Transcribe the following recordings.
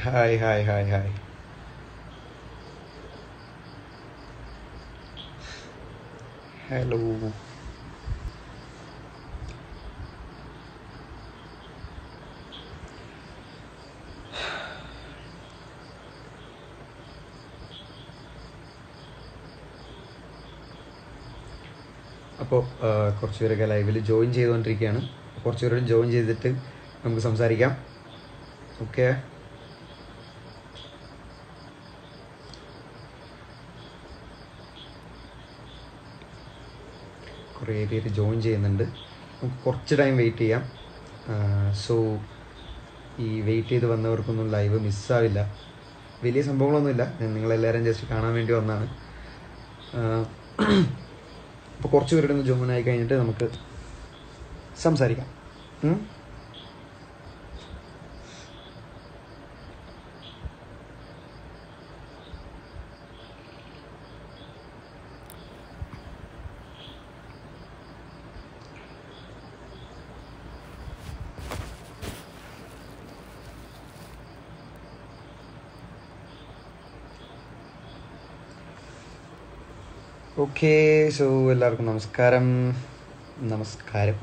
Hi hi hi hi hello അപ്പോൾ കുറച്ച് പേരൊക്കെ ലൈവിൽ ജോയിൻ ചെയ്തുകൊണ്ടിരിക്കുകയാണ് കുറച്ച് പേരോട് ജോയിൻ ചെയ്തിട്ട് നമുക്ക് സംസാരിക്കാം ഓക്കെ കുറേ പേര് ജോയിൻ ചെയ്യുന്നുണ്ട് നമുക്ക് കുറച്ച് ടൈം വെയിറ്റ് ചെയ്യാം സോ ഈ വെയിറ്റ് ചെയ്ത് വന്നവർക്കൊന്നും ലൈവ് മിസ്സാവില്ല വലിയ സംഭവങ്ങളൊന്നുമില്ല ഞാൻ നിങ്ങളെല്ലാവരും ജസ്റ്റ് കാണാൻ വേണ്ടി വന്നതാണ് അപ്പോൾ കുറച്ച് പേരുടെ ഒന്ന് ജോയിൻ ആയി കഴിഞ്ഞിട്ട് നമുക്ക് സംസാരിക്കാം ഉം? ഓക്കെ സോ എല്ലാവർക്കും നമസ്കാരം നമസ്കാരം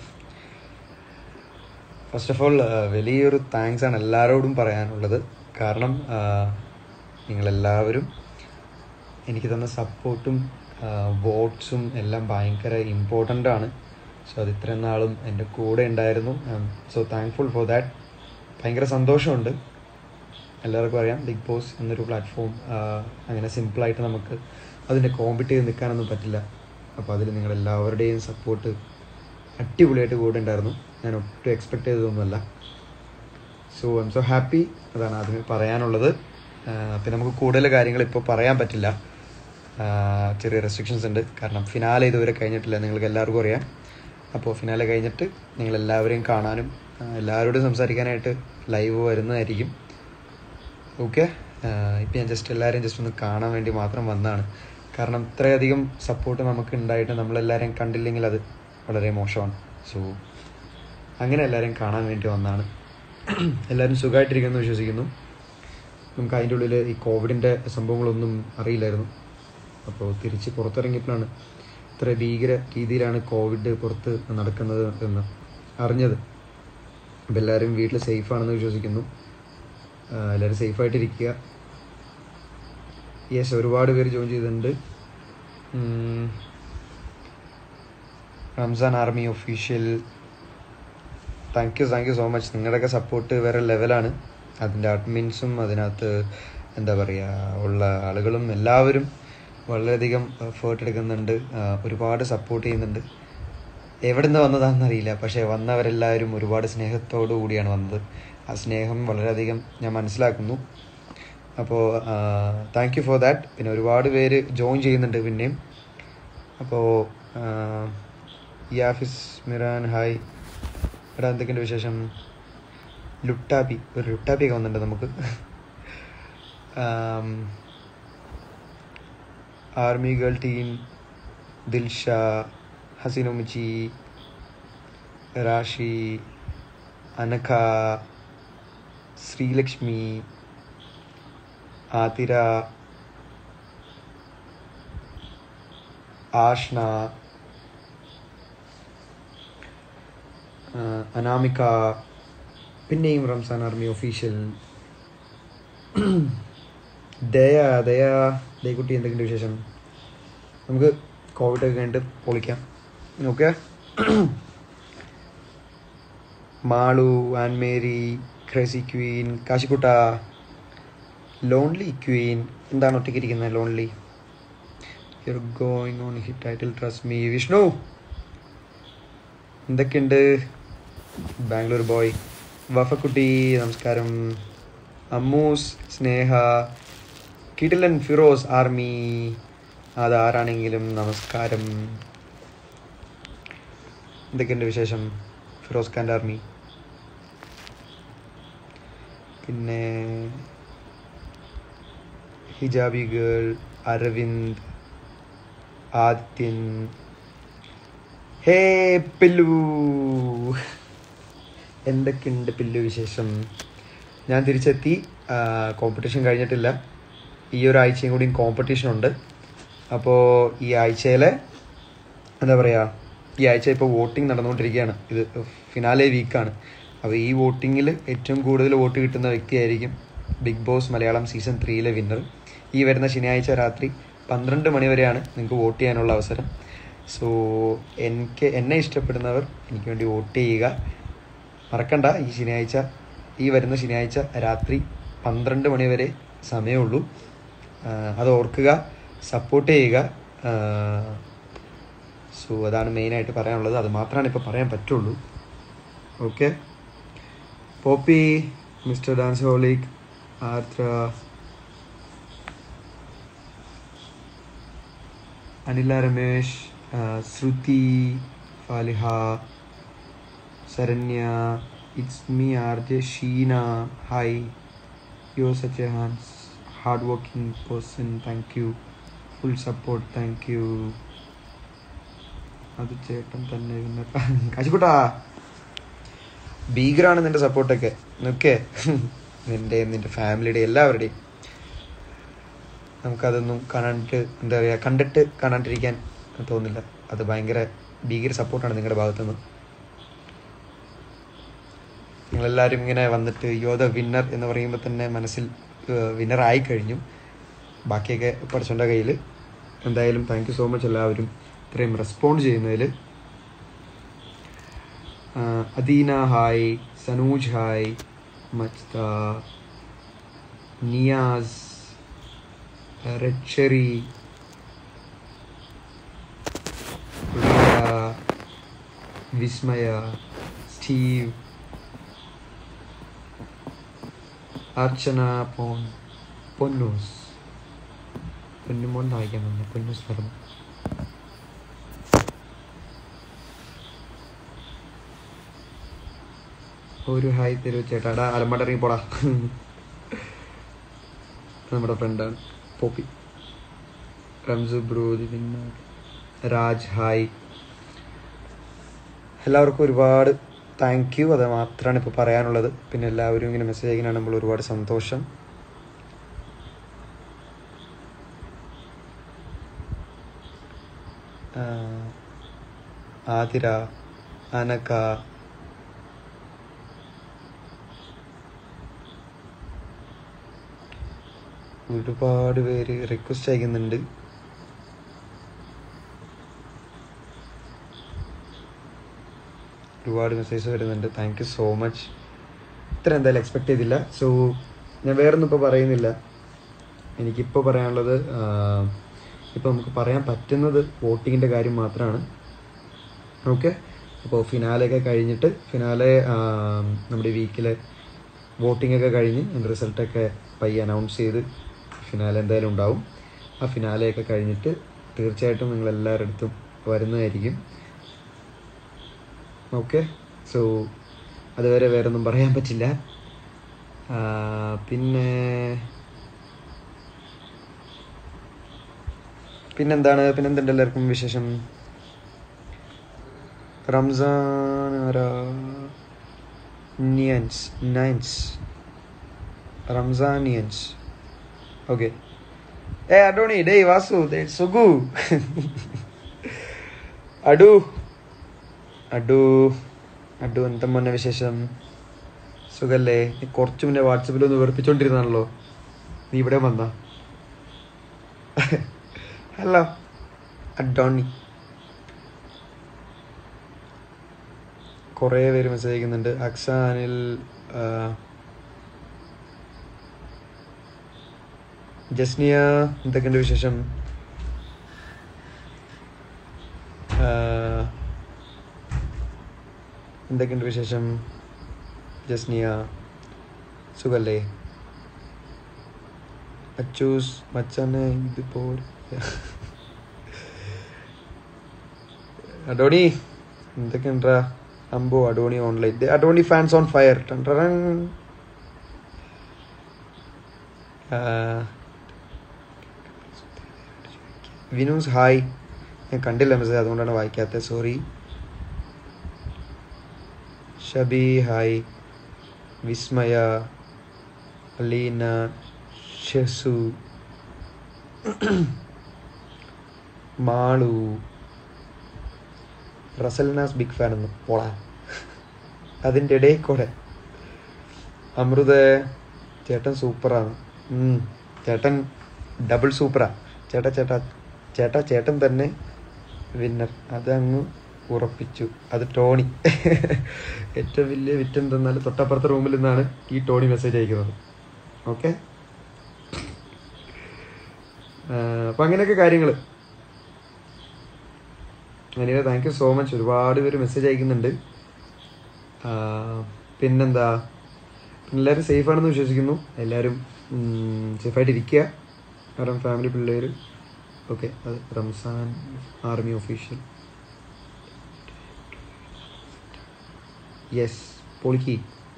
ഫസ്റ്റ് ഓഫ് ഓൾ വലിയൊരു താങ്ക്സ് ആണ് എല്ലാവരോടും പറയാനുള്ളത് കാരണം നിങ്ങളെല്ലാവരും എനിക്ക് തന്ന സപ്പോർട്ടും വോട്ട്സും എല്ലാം ഭയങ്കര ഇമ്പോർട്ടൻ്റ് ആണ് സോ അത് ഇത്രയും നാളും എൻ്റെ കൂടെ ഉണ്ടായിരുന്നു സോ താങ്ക്ഫുൾ ഫോർ ദാറ്റ് ഭയങ്കര സന്തോഷമുണ്ട് എല്ലാവർക്കും അറിയാം ബിഗ് ബോസ് എന്നൊരു പ്ലാറ്റ്ഫോം അങ്ങനെ സിമ്പിളായിട്ട് നമുക്ക് അതിൻ്റെ കോമ്പറ്റ് ചെയ്ത് നിൽക്കാനൊന്നും പറ്റില്ല അപ്പോൾ അതിൽ നിങ്ങളെല്ലാവരുടെയും സപ്പോർട്ട് അടിപൊളിയായിട്ട് കൂടെ ഉണ്ടായിരുന്നു ഞാൻ ഒട്ടും എക്സ്പെക്ട് ചെയ്തതൊന്നുമല്ല so I'm so happy അതാണ് ആദ്യമേ പറയാനുള്ളത് പിന്നെ നമുക്ക് കൂടുതൽ കാര്യങ്ങൾ ഇപ്പോൾ പറയാൻ പറ്റില്ല ആ, ചെറിയ റെസ്ട്രിക്ഷൻസ് ഉണ്ട് കാരണം ഫിനാലെ ഇതുവരെ കഴിഞ്ഞിട്ടില്ല നിങ്ങൾക്ക് എല്ലാവർക്കും അറിയാം അപ്പോൾ ഫിനാലെ കഴിഞ്ഞിട്ട് നിങ്ങളെല്ലാവരെയും കാണാനും ആ, എല്ലാവരോടും സംസാരിക്കാനായിട്ട് ലൈവ് വരുന്നതായിരിക്കും ഓക്കെ ഇപ്പം ഞാൻ ജസ്റ്റ് എല്ലാവരെയും ജസ്റ്റ് ഒന്ന് കാണാൻ വേണ്ടി മാത്രം വന്നതാണ് കാരണം ഇത്രയധികം സപ്പോർട്ട് നമുക്ക് ഉണ്ടായിട്ട് നമ്മളെല്ലാവരെയും കണ്ടില്ലെങ്കിൽ അത് വളരെ മോശമാണ് സോ അങ്ങനെ എല്ലാവരെയും കാണാൻ വേണ്ടി വന്നതാണ് എല്ലാവരും സുഖമായിട്ടിരിക്കുമെന്ന് വിശ്വസിക്കുന്നു നമുക്ക് അതിൻ്റെ ഉള്ളിൽ ഈ കോവിഡിൻ്റെ സംഭവങ്ങളൊന്നും അറിയില്ലായിരുന്നു അപ്പോൾ തിരിച്ച് പുറത്തിറങ്ങിയപ്പോഴാണ് ഇത്ര ഭീകര രീതിയിലാണ് കോവിഡ് പുറത്ത് നടക്കുന്നത് എന്ന് അറിഞ്ഞത് അപ്പോൾ എല്ലാവരും വീട്ടിൽ സേഫാണെന്ന് വിശ്വസിക്കുന്നു ആഹ് എല്ലാവരും സേഫായിട്ടിരിക്കുക യെസ് ഒരുപാട് പേര് ജോയിൻ ചെയ്തിട്ടുണ്ട് ഉം. Ramzan army official thank you thank you so much നിങ്ങളുടെയൊക്കെ സപ്പോർട്ട് വേറെ ലെവലാണ് അതിൻ്റെ അഡ്മിൻസും അതിനകത്ത് എന്താ പറയുക ഉള്ള ആളുകളും എല്ലാവരും വളരെയധികം എഫേർട്ട് എടുക്കുന്നുണ്ട് ആഹ് ഒരുപാട് സപ്പോർട്ട് ചെയ്യുന്നുണ്ട് എവിടെ നിന്ന് വന്നതാണെന്നറിയില്ല പക്ഷേ വന്നവരെല്ലാവരും ഒരുപാട് സ്നേഹത്തോടു കൂടിയാണ് വന്നത് ആ സ്നേഹം വളരെയധികം ഞാൻ മനസ്സിലാക്കുന്നു അപ്പോൾ താങ്ക് യു ഫോർ ദാറ്റ് പിന്നെ ഒരുപാട് പേര് ജോയിൻ ചെയ്യുന്നുണ്ട് പിന്നെയും അപ്പോൾ യാഫിസ് മിറാൻ ഹായ് ഇവിടെ എന്തൊക്കെയുണ്ട് വിശേഷം ലുട്ടാപ്പി ഒരു ലുട്ടാപ്പിയൊക്കെ വന്നിട്ടുണ്ട് നമുക്ക് ആർമി ഗേൾ ടീം ദിൽഷ ഹസീനുമിച്ചി രാശി അനഘ ശ്രീലക്ഷ്മി ആതിര ആഷ്ന ആ, അനാമിക പിന്നെയും റംസാൻ ആർമി ഒഫീഷ്യൽ ദയ ദയ ദയക്കുട്ടി എന്തൊക്കെയുണ്ട് വിശേഷം നമുക്ക് കോവിഡ് ഒക്കെ കഴിഞ്ഞിട്ട് പൊളിക്കാം okay Malu Annmary crazy queen കാശിക്കുട്ട ലോൺലി ക്വീൻ എന്താണ് ഒറ്റയ്ക്ക് ഇരിക്കുന്നത് lonely you going on hit title trust me Vishnu എന്തൊക്കെയുണ്ട് ബാംഗ്ലൂർ ബോയ് വഫക്കുട്ടി നമസ്കാരം അമ്മൂസ് സ്നേഹ കിടിലൻ ഫിറോസ് ആർമി അതാരാണെങ്കിലും നമസ്കാരം എന്തൊക്കെയുണ്ട് വിശേഷം ഫിറോസ് ഖാൻ്റെ ആർമി പിന്നെ hijabi girl Aravind Adithyan hey Pillu എന്തൊക്കെയുണ്ട് പില്ലു വിശേഷം ഞാൻ തിരിച്ചെത്തി കോമ്പറ്റീഷൻ കഴിഞ്ഞിട്ടില്ല ഈ ഒരു ആഴ്ചയും കൂടി കോമ്പറ്റീഷൻ ഉണ്ട് അപ്പോൾ ഈ ആഴ്ചയിലെ എന്താ പറയുക ഈ ആഴ്ച ഇപ്പോൾ വോട്ടിംഗ് നടന്നുകൊണ്ടിരിക്കുകയാണ് ഇത് ഫിനാലെ വീക്കാണ് അപ്പോൾ ഈ വോട്ടിങ്ങിൽ ഏറ്റവും കൂടുതൽ വോട്ട് കിട്ടുന്ന വ്യക്തിയായിരിക്കും ബിഗ് ബോസ് മലയാളം സീസൺ ത്രീയിലെ വിന്നർ ഈ വരുന്ന ശനിയാഴ്ച രാത്രി പന്ത്രണ്ട് മണി വരെയാണ് നിങ്ങൾക്ക് വോട്ട് ചെയ്യാനുള്ള അവസരം സോ എനിക്ക് എന്നെ ഇഷ്ടപ്പെടുന്നവർ എനിക്ക് വേണ്ടി വോട്ട് ചെയ്യുക മറക്കണ്ട ഈ ശനിയാഴ്ച ഈ വരുന്ന ശനിയാഴ്ച രാത്രി പന്ത്രണ്ട് മണി വരെ സമയമുള്ളൂ ആഹ് അത് ഓർക്കുക സപ്പോർട്ട് ചെയ്യുക സോ അതാണ് മെയിനായിട്ട് പറയാനുള്ളത് അത് മാത്രമാണ് ഇപ്പോൾ പറയാൻ പറ്റുള്ളൂ okay Poppy mister danceholic Arthra Anila Ramesh ah Shruthi Faliha Saranya it's me R J Sheena hi you such a hands hard working person thank you full support thank you അത് ചേട്ടൻ തന്നെ പിന്നെ കാശിക്കുട്ടാ ഭീകരാണ് നിന്റെ സപ്പോർട്ടൊക്കെ നിൽക്കേ നിന്റെ നിന്റെ ഫാമിലിയുടെ എല്ലാവരുടെയും നമുക്കതൊന്നും കാണാണ്ട് എന്താ പറയുക കണ്ടിട്ട് കാണാണ്ടിരിക്കാൻ തോന്നില്ല അത് ഭയങ്കര ഭീകര സപ്പോർട്ടാണ് നിങ്ങളുടെ ഭാഗത്തുനിന്ന് നിങ്ങളെല്ലാവരും ഇങ്ങനെ വന്നിട്ട് യോ ദ വിന്നർ എന്ന് പറയുമ്പോൾ തന്നെ മനസ്സിൽ വിന്നർ ആയി കഴിഞ്ഞു ബാക്കിയൊക്കെ പഠിച്ചോണ്ട കയ്യിൽ എന്തായാലും താങ്ക് യു സോ മച്ച് എല്ലാവരും ഇത്രയും റെസ്പോണ്ട് ചെയ്യുന്നതിൽ അദീന ഹായ് സനൂജ് ഹായ് മച്ത നിയാസ് റെഡ് റിയ വിസ്മയ സ്റ്റീവ് അർച്ചന പോൺ പൊന്നൂസ് പൊന്നുമോൻ വായിക്കാൻ വന്നു പൊന്നൂസ് പറഞ്ഞു ഒരു ഹായ് തരൂ ചേട്ടാടാ അലമ്പാട്ട് ഇറങ്ങി പോടാ നമ്മുടെ ഫ്രണ്ടാണ് പോപ്പി റംസു ബ്രൂദി പിന്നെ രാജ് ഹായ് എല്ലാവർക്കും ഒരുപാട് താങ്ക് യു അത് മാത്രമാണ് ഇപ്പോൾ പറയാനുള്ളത് പിന്നെ എല്ലാവരും ഇങ്ങനെ മെസ്സേജ് അയക്കാനാണ് നമ്മൾ ഒരുപാട് സന്തോഷം ആഹ് ആതിര അനക ഒരുപാട് പേര് റിക്വസ്റ്റ് അയക്കുന്നുണ്ട് ഒരുപാട് മെസ്സേജ് വരുന്നുണ്ട് താങ്ക് യു സോ മച്ച് ഇത്ര എന്തായാലും എക്സ്പെക്ട് ചെയ്തില്ല സോ ഞാൻ വേറൊന്നും ഇപ്പോൾ പറയുന്നില്ല എനിക്കിപ്പോൾ പറയാനുള്ളത് ഇപ്പോൾ നമുക്ക് പറയാൻ പറ്റുന്നത് വോട്ടിങ്ങിൻ്റെ കാര്യം മാത്രമാണ് ഓക്കെ അപ്പോൾ ഫിനാലെയൊക്കെ കഴിഞ്ഞിട്ട് ഫിനാലെ നമ്മുടെ വീക്കിലെ വോട്ടിംഗ് ഒക്കെ കഴിഞ്ഞ് അതിൻ്റെ റിസൾട്ടൊക്കെ പയ്യെ അനൗൺസ് ചെയ്ത് ഫിനാലെ എന്തായാലും ഉണ്ടാവും ആ ഫിനാലെയൊക്കെ കഴിഞ്ഞിട്ട് തീർച്ചയായിട്ടും നിങ്ങൾ എല്ലാവരുടെ അടുത്തും വരുന്നതായിരിക്കും ഓക്കെ സോ അതുവരെ വേറെ ഒന്നും പറയാൻ പറ്റില്ല ആ, പിന്നെ പിന്നെന്താണ് പിന്നെന്തുണ്ട് എല്ലാവർക്കും വിശേഷം റംസാൻ ആരാ നിയൻസ് നയൻസ് റംസാനിയൻസ് ഓക്കെ ഏ അഡോണി ഡേ വാസു ദേ സുഗു അഡു അഡു അഡു എന്താ മോനെ വിശേഷം സുഖല്ലേ നീ കുറച്ച് മുന്നേ വാട്സപ്പിൽ ഒന്ന് വെറുപ്പിച്ചോണ്ടിരുന്നാണല്ലോ നീ ഇവിടെ വന്ന ഹലോ അഡോണി കുറേ പേര് മെസ്സേജ് അയക്കുന്നുണ്ട് അക്സ അനിൽ ആ, ജസ്നിയ എന്തൊക്കെയുണ്ട് വിശേഷം ആ, എന്തൊക്കെയുണ്ട് വിശേഷം ജസ്നിയ സുഖല്ലേ അച്ചൂസ് മച്ചാനെ ഇത് പോരെ അഡോണി എന്തൊക്കെയുണ്ടാ അമ്പോ Adoni online Adoni fans on fire വിനൂസ് ഹായ് ഞാൻ കണ്ടില്ല മെസ്സേജ് അതുകൊണ്ടാണ് വായിക്കാത്തത് സോറി ഷബി ഹായ് വിസ്മയ അലീന ഷെസു മാളു റസൽനാസ് ബിഗ് ഫാൻ എന്ന് പോളാ അതിൻ്റെ ഇടയിൽ കൂടെ അമൃത ചേട്ടൻ സൂപ്പറാണ് ഉം, ചേട്ടൻ ഡബിൾ സൂപ്പറാ ചേട്ടാ ചേട്ടാ ചേട്ടാ ചേട്ടൻ തന്നെ വിന്നർ അതങ്ങ് ഉറപ്പിച്ചു അത് ടോണി ഏറ്റവും വലിയ വിറ്റം തന്നാൽ തൊട്ടപ്പുറത്തെ റൂമിൽ നിന്നാണ് ഈ ടോണി മെസ്സേജ് അയക്കുന്നത് ഓക്കെ അപ്പം അങ്ങനെയൊക്കെ കാര്യങ്ങൾ anyway thank you so much ഒരുപാട് പേര് മെസ്സേജ് അയക്കുന്നുണ്ട് ആ, പിന്നെന്താ എല്ലാവരും സേഫ് ആണെന്ന് വിശ്വസിക്കുന്നു എല്ലാവരും സേഫായിട്ട് ഇരിക്കുക കാരണം ഫാമിലി പിള്ളേർ ഓക്കെ അത് റംസാൻ ആർമി ഒഫീഷ്യൽ യെസ് പൊളിക്കി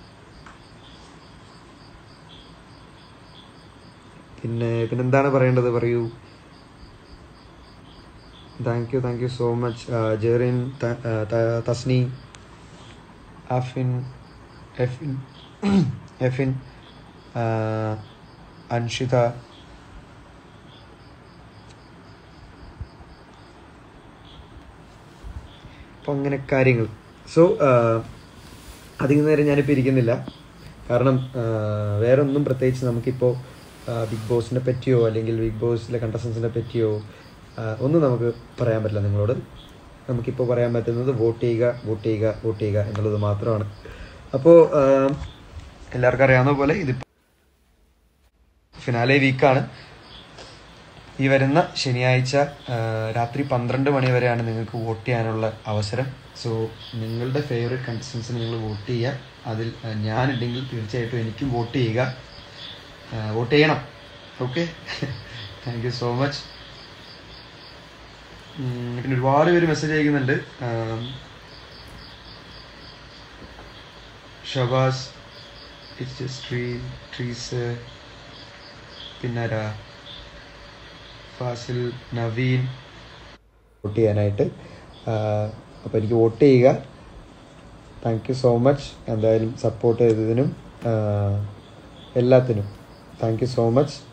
പിന്നെ പിന്നെന്താണ് പറയേണ്ടത് പറയൂ thank you thank you so much Jerin ത- ആ, ത- തസ്നി അഫിൻ എഫിൻ എഫിൻ ആ, അൻഷിത അപ്പോൾ അങ്ങനെ കാര്യങ്ങൾ സോ അധികം നേരം ഞാനിപ്പോൾ ഇരിക്കുന്നില്ല കാരണം ആ, വേറെ ഒന്നും പ്രത്യേകിച്ച് നമുക്കിപ്പോൾ ബിഗ് ബോസിനെ പറ്റിയോ അല്ലെങ്കിൽ ബിഗ് ബോസിലെ കണ്ടസ്റ്റൻസിനെ പറ്റിയോ ആ, ഒന്നും നമുക്ക് പറയാൻ പറ്റില്ല നിങ്ങളോട് നമുക്കിപ്പോൾ പറയാൻ പറ്റുന്നത് വോട്ട് ചെയ്യുക വോട്ട് ചെയ്യുക വോട്ട് ചെയ്യുക എന്നുള്ളത് മാത്രമാണ് അപ്പോൾ എല്ലാവർക്കും അറിയാവുന്ന പോലെ ഇതിപ്പോൾ ഫിനാലെ വീക്കാണ് ഈ വരുന്ന ശനിയാഴ്ച ആ, രാത്രി പന്ത്രണ്ട് മണി വരെയാണ് നിങ്ങൾക്ക് വോട്ട് ചെയ്യാനുള്ള അവസരം സോ നിങ്ങളുടെ ഫേവറേറ്റ് കണ്ടസ്റ്റൻസിന് നിങ്ങൾ വോട്ട് ചെയ്യുക അതിൽ ആ, ഞാനുണ്ടെങ്കിൽ തീർച്ചയായിട്ടും എനിക്കും വോട്ട് ചെയ്യുക ആ, വോട്ട് ചെയ്യണം okay thank you so much പിന്നെ ഒരുപാട് പേര് മെസ്സേജ് അയക്കുന്നുണ്ട് ആം, ഷബാസ് ഇറ്റ്സ് സ്ട്രീം ട്രീസ് പിന്നാരാ ഫാസിൽ നവീൻ വോട്ട് ചെയ്യാനായിട്ട് അപ്പോൾ എനിക്ക് വോട്ട് ചെയ്യുക താങ്ക് യു സോ മച്ച് എന്തായാലും സപ്പോർട്ട് ചെയ്തതിനും ആ, എല്ലാത്തിനും താങ്ക് യു സോ മച്ച്